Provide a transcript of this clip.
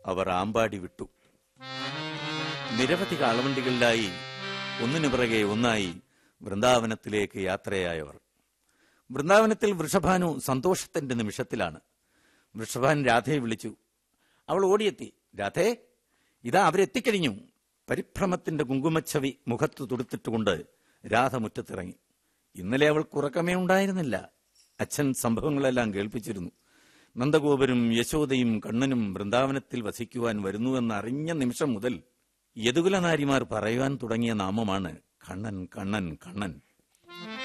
അവർ ആമ്പാടി വിട്ടു നിരവധി കാളവണ്ടികളിലായി ഒന്നിനു പിറകെ ഒന്നായി വൃന്ദാവനത്തിലേക്ക് യാത്രയായവർ വൃന്ദാവനത്തിൽ വൃഷഭാനു സന്തോഷത്തിന്റെ നിമിഷത്തിലാണ് വൃഷഭാൻ രാധയെ വിളിച്ചു അവൾ ഓടിയെത്തി രാധേ ഇതാ അവരെത്തിക്കഴിഞ്ഞു പരിഭ്രമത്തിന്റെ കുങ്കുമച്ചവി മുഖത്ത് തുടുത്തിട്ടുകൊണ്ട് രാധ മുറ്റത്തിറങ്ങി ഇന്നലെ അവൾക്ക് ഉറക്കമേ ഉണ്ടായിരുന്നില്ല അച്ഛൻ സംഭവങ്ങളെല്ലാം കേൾപ്പിച്ചിരുന്നു നന്ദഗോപരും യശോദയും കണ്ണനും വൃന്ദാവനത്തിൽ വസിക്കുവാൻ വരുന്നുവെന്ന് അറിഞ്ഞ നിമിഷം മുതൽ യദുകുലനാരിമാർ പറയുവാൻ തുടങ്ങിയ നാമമാണ് കണ്ണൻ കണ്ണൻ കണ്ണൻ